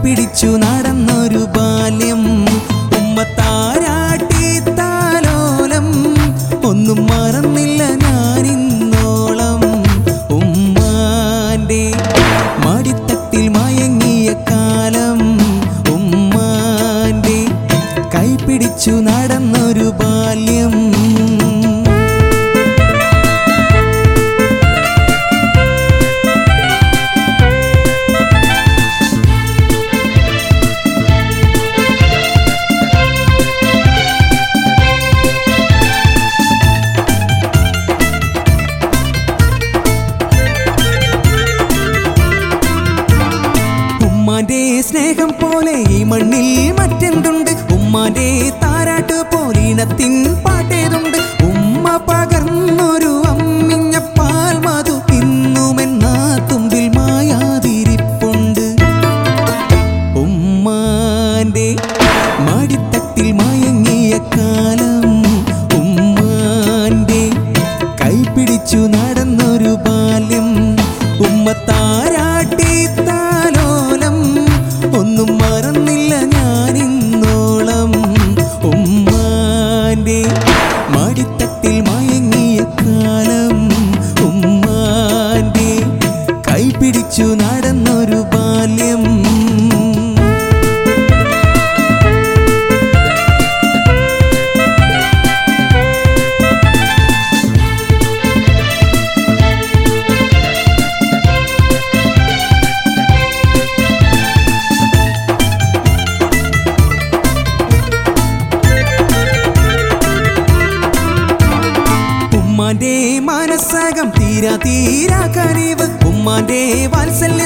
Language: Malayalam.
കൈപിടിച്ചു നടന്നൊരു ബാല്യം ഉമ്മ താരാട്ടി താലോലം ഒന്നും മറന്നില്ല ഞാനിന്നോളം ഉമ്മാന്റെ മടിത്തട്ടിൽ മയങ്ങിയ കാലം ഉമ്മാന്റെ കൈപിടിച്ചു നടന്നൊരു ബാല്യം ഉമ്മാന്റെ സ്നേഹം പോലെ ഈ മണ്ണിൽ മറ്റെന്തുണ്ട് ഉമ്മാന്റെ താരാട്ട് പോലീണത്തിൻ പാട്ടേതുണ്ട് ഉമ്മ പകർന്നൊരു അമ്മിഞ്ഞ പാൽ മധു ഇന്നുമെന്നാ തുമ്പിൽ മായാതിരിപ്പുണ്ട് ഉമ്മാന്റെ മടിത്തട്ടിൽ മയങ്ങിയ കാലം ഉമ്മാന്റെ കൈപിടിച്ചു നടന്നൊരു ബാല്യം ഉമ്മ താരാട്ടി താലോലം ഒന്നും മറന്നില്ല ഞാനിന്നോളം ഉമ്മാന്റെ മടിത്തട്ടിൽ മയങ്ങിയ കാലം ഉമ്മാന്റെ കൈപിടിച്ചു നടന്നൊരു ബാല്യം ഉമ്മാന്റെ മനസ്സകം തീരാ തീരാ കനിവ് ഉമ്മാന്റെ വാത്സല്യ